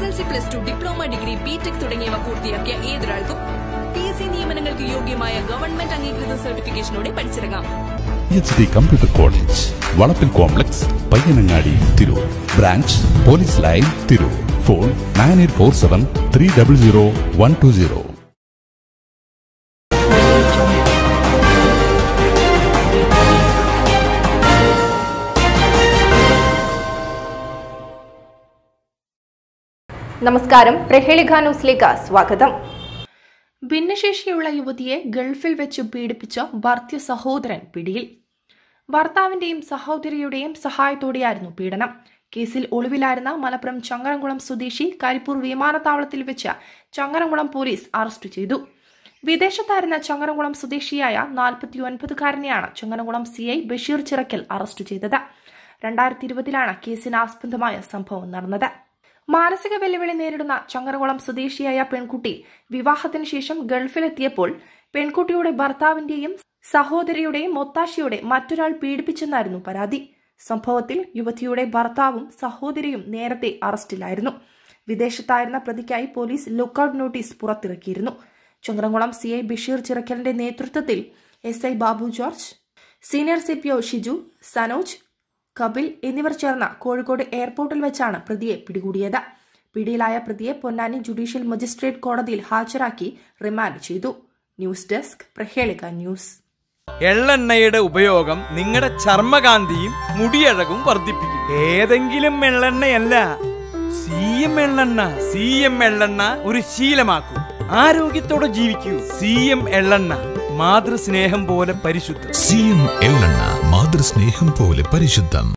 S L C plus two diploma degree BTech തുടങ്ങിയവ പൂർത്തിയാക്കിയ ഏതൊരാൾക്കും പി എസ് സി നിയമനങ്ങൾക്ക് യോഗ്യമായ ഗവൺമെന്റ് അംഗീകൃത സർട്ടിഫിക്കേഷനോടെ പഠിച്ചിറങ്ങാം എച്ച് ഡി കമ്പ്യൂട്ടർ കോളേജ് വളപ്പിൽ complex Payyanangadi Tirur branch police line Tirur phone nine eight four seven three double zero one two zero നമസ്കാരം പ്രഹേളിക ന്യൂസിലേക്ക് സ്വാഗതം ഭിന്നശേഷിയുള്ള യുവതിയെ ഗൾഫിൽ വെച്ച് പീഡിപ്പിച്ച ഭർത്തൃ സഹോദരൻ പിടിയിൽ ഭർത്താവിന്റെയും സഹോദരിയുടെയും സഹായത്തോടെയായിരുന്നു പീഡനം കേസിൽ ഒളിവിലായിരുന്ന മലപ്പുറം ചങ്ങരംകുളം സ്വദേശി കരിപ്പൂർ വിമാനത്താവളത്തിൽ വെച്ച് ചങ്ങരംകുളം പോലീസ് അറസ്റ്റ് ചെയ്തു വിദേശത്തായിരുന്ന ചങ്ങരംകുളം സ്വദേശിയായ നാൽപ്പത്തി ഒൻപതുകാരനെയാണ് Changaramkulam C I Basheer Chirakkal arrest ചെയ്തത് രണ്ടായിരത്തി ഇരുപതിലാണ് കേസിന് ആസ്പദമായ സംഭവം നടന്നത് മാനസിക വെല്ലുവിളി നേരിടുന്ന ചങ്ങരകുളം സ്വദേശിയായ പെൺകുട്ടി വിവാഹത്തിന് ശേഷം ഗൾഫിലെത്തിയപ്പോൾ പെൺകുട്ടിയുടെ ഭർത്താവിന്റെയും സഹോദരിയുടെയും ഒത്താശയോടെ മറ്റൊരാൾ പീഡിപ്പിച്ചെന്നായിരുന്നു പരാതി സംഭവത്തിൽ യുവതിയുടെ ഭർത്താവും സഹോദരിയും നേരത്തെ അറസ്റ്റിലായിരുന്നു വിദേശത്തായിരുന്ന പ്രതിക്കായി പോലീസ് ലുക്കൌട്ട് നോട്ടീസ് പുറത്തിറക്കിയിരുന്നു ചങ്ങരംകുളം സി ഐ ബഷീർ ചിറക്കലിന്റെ നേതൃത്വത്തിൽ S I Babu George senior C P O Shiju Sanoj Kapil എന്നിവർ ചേർന്ന കോഴിക്കോട് എയർപോർട്ടിൽ വെച്ചാണ് പ്രതിയെ പിടികൂടിയത് പിടിയിലായ പ്രതിയെ പൊന്നാനി ജുഡീഷ്യൽ മജിസ്ട്രേറ്റ് കോടതിയിൽ ഹാജരാക്കി റിമാൻഡ് ചെയ്തു ന്യൂസ് ഡെസ്ക് പ്രഹേളിക ന്യൂസ് എള്ളെണ്ണയുടെ ഉപയോഗം നിങ്ങളുടെ ചർമ്മകാന്തിയും മുടിയഴകും വർദ്ധിപ്പിക്കും ഏതെങ്കിലും എള്ളെണ്ണയല്ല സി എം എള്ളെണ്ണ സി എം എള്ളെണ്ണ ഒരു ശീലമാക്കൂ ആരോഗ്യത്തോടെ ജീവിക്കൂ സി എം എള്ളെണ്ണ മാതൃസ്നേഹം പോലെ പരിശുദ്ധം സി എം എള്ളെണ്ണ മാതൃസ്നേഹം പോലെ പരിശുദ്ധം